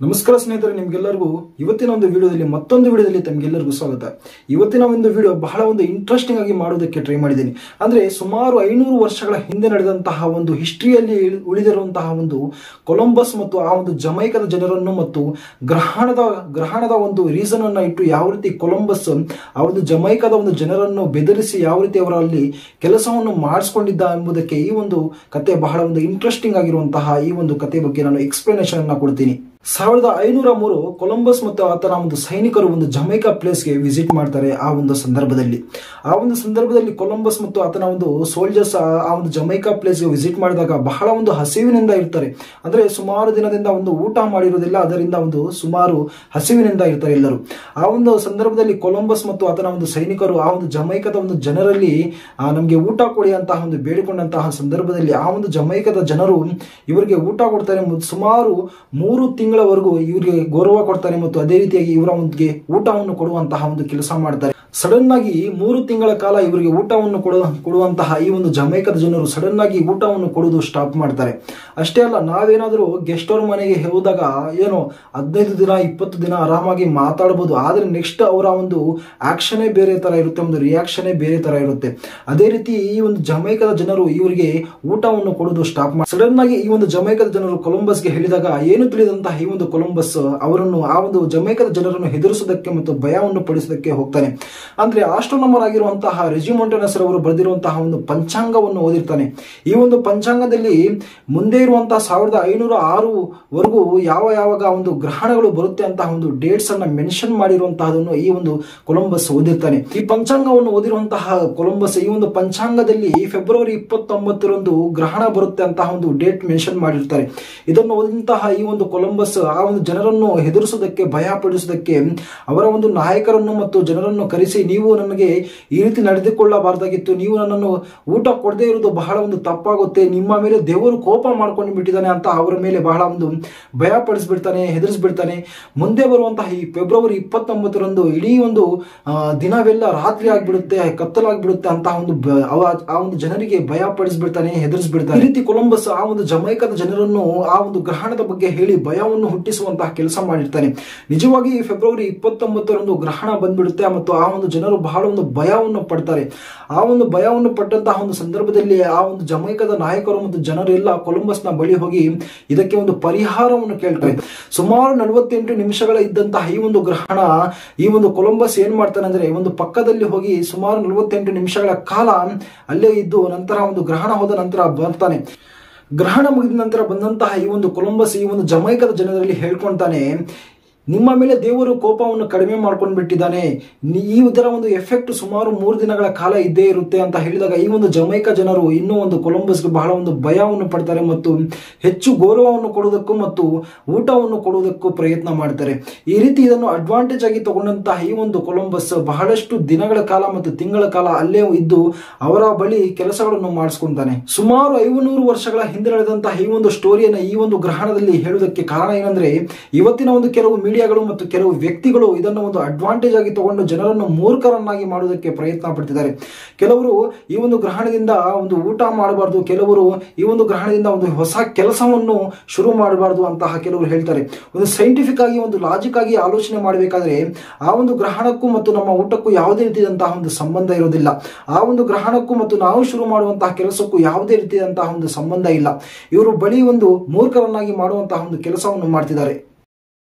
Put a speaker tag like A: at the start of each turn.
A: ನಮಸ್ಕಾರ ಸ್ನೇಹಿತರೆ ನಿಮ್ಗೆಲ್ಲರಿಗೂ ಇವತ್ತಿನ ಒಂದು ವಿಡಿಯೋದಲ್ಲಿ ಮತ್ತೊಂದು ವಿಡಿಯೋದಲ್ಲಿ ತಮಗೆಲ್ಲರಿಗೂ ಸ್ವಾಗತ ಇವತ್ತಿನ ಒಂದು ವಿಡಿಯೋ ಬಹಳ ಒಂದು ಇಂಟ್ರೆಸ್ಟಿಂಗ್ ಆಗಿ ಮಾಡೋದಕ್ಕೆ ಟ್ರೈ ಮಾಡಿದ್ದೀನಿ ಅಂದ್ರೆ ಸುಮಾರು ಐನೂರು ವರ್ಷಗಳ ಹಿಂದೆ ನಡೆದಂತಹ ಒಂದು ಹಿಸ್ಟ್ರಿಯಲ್ಲಿ ಉಳಿದಿರುವಂತಹ ಒಂದು ಕೊಲಂಬಸ್ ಮತ್ತು ಆ ಒಂದು ಜಮೈಕದ ಜನರನ್ನು ಮತ್ತು ಗ್ರಹಣದ ಗ್ರಹಣದ ಒಂದು ರೀಸನ್ ಅನ್ನ ಇಟ್ಟು ಯಾವ ರೀತಿ ಕೊಲಂಬಸ್ ಆ ಒಂದು ಜಮೈಕದ ಒಂದು ಜನರನ್ನು ಬೆದರಿಸಿ ಯಾವ ರೀತಿ ಅವರಲ್ಲಿ ಕೆಲಸವನ್ನು ಮಾಡಿಸ್ಕೊಂಡಿದ್ದ ಎಂಬುದಕ್ಕೆ ಈ ಒಂದು ಕತೆ ಬಹಳ ಒಂದು ಇಂಟ್ರೆಸ್ಟಿಂಗ್ ಆಗಿರುವಂತಹ ಈ ಒಂದು ಕತೆ ಬಗ್ಗೆ ನಾನು ಎಕ್ಸ್ಪ್ಲನೇಷನ್ ಅನ್ನ ಕೊಡ್ತೀನಿ ಸಾವಿರದ ಐನೂರ ಮೂರು ಕೊಲಂಬಸ್ ಮತ್ತು ಆತನ ಒಂದು ಸೈನಿಕರು ಒಂದು ಜಮೈಕಾ ಪ್ಲೇಸ್ಗೆ ವಿಸಿಟ್ ಮಾಡ್ತಾರೆ ಆ ಒಂದು ಸಂದರ್ಭದಲ್ಲಿ ಆ ಒಂದು ಸಂದರ್ಭದಲ್ಲಿ ಕೊಲಂಬಸ್ ಮತ್ತು ಆತನ ಒಂದು ಸೋಲ್ಜರ್ಸ್ ಆ ಒಂದು ಜಮೈಕಾ ಪ್ಲೇಸ್ಗೆ ವಿಸಿಟ್ ಮಾಡಿದಾಗ ಬಹಳ ಒಂದು ಹಸಿವಿನಿಂದ ಇರ್ತಾರೆ ಅಂದ್ರೆ ಸುಮಾರು ದಿನದಿಂದ ಒಂದು ಊಟ ಮಾಡಿರೋದಿಲ್ಲ ಅದರಿಂದ ಒಂದು ಸುಮಾರು ಹಸಿವಿನಿಂದ ಇರ್ತಾರೆ ಎಲ್ಲರೂ ಆ ಒಂದು ಸಂದರ್ಭದಲ್ಲಿ ಕೊಲಂಬಸ್ ಮತ್ತು ಆತನ ಒಂದು ಸೈನಿಕರು ಆ ಒಂದು ಜಮೈಕದ ಒಂದು ಜನರಲ್ಲಿ ಆ, ನಮ್ಗೆ ಊಟ ಕೊಡಿ ಅಂತ ಒಂದು ಬೇಡಿಕೊಂಡಂತಹ ಸಂದರ್ಭದಲ್ಲಿ ಆ ಒಂದು ಜಮೈಕದ ಜನರು ಇವರಿಗೆ ಊಟ ಕೊಡ್ತಾರೆ ಮತ್ತು ಸುಮಾರು ಮೂರು ತಿಂಗಳವರೆಗೂ ಇವರಿಗೆ ಗೌರವ ಕೊಡ್ತಾರೆ ಮತ್ತು ಅದೇ ರೀತಿಯಾಗಿ ಇವರ ಒಂದು ಊಟವನ್ನು ಕೊಡುವಂತಹ ಒಂದು ಕೆಲಸ ಮಾಡ್ತಾರೆ ಸಡನ್ ಆಗಿ ಮೂರು ತಿಂಗಳ ಕಾಲ ಇವರಿಗೆ ಊಟವನ್ನು ಕೊಡ ಕೊಡುವಂತಹ ಈ ಒಂದು ಜಮೈಕದ ಜನರು ಸಡನ್ ಆಗಿ ಊಟವನ್ನು ಕೊಡುವುದು ಸ್ಟಾಪ್ ಮಾಡ್ತಾರೆ ಅಷ್ಟೇ ಅಲ್ಲ ನಾವೇನಾದರೂ ಗೆಸ್ಟ್ ಅವ್ರ ಮನೆಗೆ ಹೋದಾಗ ಏನು ಹದಿನೈದು ದಿನ ಇಪ್ಪತ್ತು ದಿನ ಆರಾಮಾಗಿ ಮಾತಾಡಬಹುದು ಆದ್ರೆ ನೆಕ್ಸ್ಟ್ ಅವರ ಒಂದು ಆಕ್ಷನೇ ಬೇರೆ ತರ ಇರುತ್ತೆ ಒಂದು ರಿಯಾಕ್ಷನೇ ಬೇರೆ ತರ ಇರುತ್ತೆ ಅದೇ ರೀತಿ ಈ ಒಂದು ಜಮೈಕದ ಜನರು ಇವರಿಗೆ ಊಟವನ್ನು ಕೊಡುವುದು ಸ್ಟಾಪ್ ಮಾಡಿ ಸಡನ್ ಆಗಿ ಈ ಒಂದು ಜಮೈಕದ ಜನರು ಕೊಲಂಬಸ್ಗೆ ಹೇಳಿದಾಗ ಏನು ತಿಳಿದಂತಹ ಈ ಒಂದು ಕೊಲಂಬಸ್ ಅವರನ್ನು ಆ ಒಂದು ಜಮೈಕದ ಜನರನ್ನು ಹೆದರಿಸುವುದಕ್ಕೆ ಮತ್ತು ಭಯವನ್ನು ಪಡಿಸುವುದಕ್ಕೆ ಹೋಗ್ತಾನೆ ಅಂದ್ರೆ ಆಸ್ಟ್ರೋನಮರ್ ಆಗಿರುವಂತಹ ರೆಜಿಮೊಂಟನಸ್ ಅವರು ಬರೆದಿರುವಂತಹ ಒಂದು ಪಂಚಾಂಗವನ್ನು ಓದಿರ್ತಾನೆ ಈ ಒಂದು ಪಂಚಾಂಗದಲ್ಲಿ ಮುಂದೆ ಇರುವಂತಹ ಸಾವಿರದ ಐನೂರ ಆರು ವರೆಗೂ ಯಾವ ಯಾವಾಗ ಒಂದು ಗ್ರಹಣಗಳು ಬರುತ್ತೆ ಅಂತ ಒಂದು ಡೇಟ್ಸ್ ಅನ್ನ ಮೆನ್ಷನ್ ಮಾಡಿರುವಂತಹದನ್ನು ಈ ಒಂದು ಕೊಲಂಬಸ್ ಓದಿರ್ತಾನೆ ಈ ಪಂಚಾಂಗವನ್ನು ಓದಿರುವಂತಹ ಕೊಲಂಬಸ್ ಈ ಒಂದು ಪಂಚಾಂಗದಲ್ಲಿ ಫೆಬ್ರವರಿ ಇಪ್ಪತ್ತೊಂಬತ್ತರಂದು ಗ್ರಹಣ ಬರುತ್ತೆ ಅಂತ ಒಂದು ಡೇಟ್ ಮೆನ್ಷನ್ ಮಾಡಿರ್ತಾರೆ ಇದನ್ನು ಓದಿದಂತಹ ಈ ಒಂದು ಕೊಲಂಬಸ್ ಆ ಒಂದು ಜನರನ್ನು ಹೆದರಿಸುವುದಕ್ಕೆ ಭಯ ಪಡಿಸುವುದಕ್ಕೆ ಅವರ ಒಂದು ನಾಯಕರನ್ನು ಮತ್ತು ಜನರನ್ನು ಕರೆಸಿ ನೀವು ನನಗೆ ಈ ರೀತಿ ನಡೆದುಕೊಳ್ಳಬಾರ್ದಾಗಿತ್ತು ನೀವು ನನ್ನನ್ನು ಊಟ ಕೊಡದೇ ಇರುವುದು ಬಹಳ ಒಂದು ತಪ್ಪಾಗುತ್ತೆ ನಿಮ್ಮ ಮೇಲೆ ದೇವರು ಕೋಪ ಮಾಡ್ಕೊಂಡು ಬಿಟ್ಟಿದ್ದಾನೆ ಅಂತ ಅವರ ಮೇಲೆ ಬಹಳ ಒಂದು ಭಯ ಪಡಿಸ್ಬಿಡ್ತಾನೆ ಹೆದರಿಸ್ಬಿಡ್ತಾನೆ ಮುಂದೆ ಬರುವಂತಹ ಈ ಫೆಬ್ರವರಿ ಇಪ್ಪತ್ತೊಂಬತ್ತರಂದು ಇಡೀ ಒಂದು ಆ, ದಿನವೆಲ್ಲ ರಾತ್ರಿ ಆಗ್ಬಿಡುತ್ತೆ ಕತ್ತಲಾಗ್ಬಿಡುತ್ತೆ ಅಂತ ಒಂದು ಬ- ಅವ- ಆ ಒಂದು ಜನರಿಗೆ ಭಯ ಪಡಿಸ್ಬಿಡ್ತಾನೆ ಹೆದರಿಸ್ಬಿಡ್ತಾನೆ ಈ ರೀತಿ ಕೊಲಂಬಸ್ ಆ ಒಂದು ಜಮೈಕದ ಜನರನ್ನು ಆ ಒಂದು ಗ್ರಹಣದ ಬಗ್ಗೆ ಹೇಳಿ ಭಯವನ್ನು ಹುಟ್ಟಿಸುವಂತಹ ಕೆಲಸ ಮಾಡಿರ್ತಾನೆ ನಿಜವಾಗಿ ಈ ಫೆಬ್ರವರಿ ಇಪ್ಪತ್ತೊಂಬತ್ತರಂದು ಗ್ರಹಣ ಬಂದ್ಬಿಡುತ್ತೆ ಮತ್ತು ಆ ಒಂದು ಜನರು ಬಹಳ ಒಂದು ಭಯವನ್ನು ಪಡ್ತಾರೆ ಆ ಒಂದು ಭಯವನ್ನು ಪಟ್ಟಂತಹ ಒಂದು ಸಂದರ್ಭದಲ್ಲಿ ಆ ಒಂದು ಜಮೈಕದ ನಾಯಕರು ಮತ್ತು ಜನರೆಲ್ಲ ಕೊಲಂಬಸ್ನ ಬಳಿ ಹೋಗಿ ಇದಕ್ಕೆ ಒಂದು ಪರಿಹಾರವನ್ನು ಕೇಳ್ತಾರೆ ಸುಮಾರು ನಲವತ್ತೆಂಟು ನಿಮಿಷಗಳ ಇದ್ದಂತಹ ಈ ಒಂದು ಗ್ರಹಣ ಈ ಒಂದು ಕೊಲಂಬಸ್ ಏನ್ ಮಾಡ್ತಾನೆ ಅಂದ್ರೆ ಒಂದು ಪಕ್ಕದಲ್ಲಿ ಹೋಗಿ ಸುಮಾರು ನಲವತ್ತೆಂಟು ನಿಮಿಷಗಳ ಕಾಲ ಅಲ್ಲೇ ಇದ್ದು ನಂತರ ಒಂದು ಗ್ರಹಣ ಹೋದ ನಂತರ ಬರ್ತಾನೆ ಗ್ರಹಣ ಮುಗಿದ ನಂತರ ಬಂದಂತಹ ಈ ಒಂದು ಕೊಲಂಬಸ್ ಈ ಒಂದು ಜಮೈಕದ ಜನರಲ್ಲಿ ಹೇಳ್ಕೊಂತಾನೆ ನಿಮ್ಮ ಮೇಲೆ ದೇವರು ಕೋಪವನ್ನು ಕಡಿಮೆ ಮಾಡ್ಕೊಂಡು ಬಿಟ್ಟಿದ್ದಾನೆ ನಿ- ಈ ಇದರ ಒಂದು ಎಫೆಕ್ಟ್ ಸುಮಾರು ಮೂರು ದಿನಗಳ ಕಾಲ ಇದ್ದೇ ಇರುತ್ತೆ ಅಂತ ಹೇಳಿದಾಗ ಈ ಒಂದು ಜಮೈಕ ಜನರು ಇನ್ನೂ ಒಂದು ಕೊಲಂಬಸ್ಗೆ ಬಹಳ ಒಂದು ಭಯವನ್ನು ಪಡ್ತಾರೆ ಮತ್ತು ಹೆಚ್ಚು ಗೌರವವನ್ನು ಕೊಡುವುದಕ್ಕೂ ಮತ್ತು ಊಟವನ್ನು ಕೊಡುವುದಕ್ಕೂ ಪ್ರಯತ್ನ ಮಾಡ್ತಾರೆ ಈ ರೀತಿ ಇದನ್ನು ಅಡ್ವಾಂಟೇಜ್ ಆಗಿ ತಗೊಂಡಂತಹ ಈ ಒಂದು ಕೊಲಂಬಸ್ ಬಹಳಷ್ಟು ದಿನಗಳ ಕಾಲ ಮತ್ತು ತಿಂಗಳ ಕಾಲ ಅಲ್ಲೇ ಇದ್ದು ಅವರ ಬಳಿ ಕೆಲಸಗಳನ್ನು ಮಾಡಿಸ್ಕೊಂತಾನೆ ಸುಮಾರು ಐವನೂರು ವರ್ಷಗಳ ಹಿಂದೆ ನಡೆದಂತಹ ಈ ಒಂದು ಸ್ಟೋರಿಯನ್ನ ಈ ಒಂದು ಗ್ರಹಣದಲ್ಲಿ ಹೇಳುವುದಕ್ಕೆ ಕಾರಣ ಏನಂದ್ರೆ ಇವತ್ತಿನ ಒಂದು ಕೆಲವು ಮೀಡಿಯಾಗಳು ಮತ್ತು ಕೆಲವು ವ್ಯಕ್ತಿಗಳು ಇದನ್ನು ಒಂದು ಅಡ್ವಾಂಟೇಜ್ ಆಗಿ ತಗೊಂಡು ಜನರನ್ನು ಮೂರ್ಖರನ್ನಾಗಿ ಮಾಡುವುದಕ್ಕೆ ಪ್ರಯತ್ನ ಪಡ್ತಿದ್ದಾರೆ ಕೆಲವರು ಈ ಒಂದು ಗ್ರಹಣದಿಂದ ಒಂದು ಊಟ ಮಾಡಬಾರ್ದು ಕೆಲವರು ಈ ಒಂದು ಗ್ರಹಣದಿಂದ ಒಂದು ಹೊಸ ಕೆಲಸವನ್ನು ಶುರು ಮಾಡಬಾರ್ದು ಅಂತಹ ಕೆಲವರು ಹೇಳ್ತಾರೆ ಒಂದು ಸೈಂಟಿಫಿಕ್ ಆಗಿ ಒಂದು ಲಾಜಿಕ್ ಆಗಿ ಆಲೋಚನೆ ಮಾಡಬೇಕಾದ್ರೆ ಆ ಒಂದು ಗ್ರಹಣಕ್ಕೂ ಮತ್ತು ನಮ್ಮ ಊಟಕ್ಕೂ ಯಾವುದೇ ರೀತಿಯಾದಂತಹ ಒಂದು ಸಂಬಂಧ ಇರೋದಿಲ್ಲ ಆ ಒಂದು ಗ್ರಹಣಕ್ಕೂ ಮತ್ತು ನಾವು ಶುರು ಮಾಡುವಂತಹ ಕೆಲಸಕ್ಕೂ ಯಾವುದೇ ರೀತಿಯಾದಂತಹ ಒಂದು ಸಂಬಂಧ ಇಲ್ಲ ಇವರು ಬಳಿ ಒಂದು ಮೂರ್ಖರನ್ನಾಗಿ ಮಾಡುವಂತಹ ಒಂದು ಕೆಲಸವನ್ನು ಮಾಡ್ತಿದ್ದಾರೆ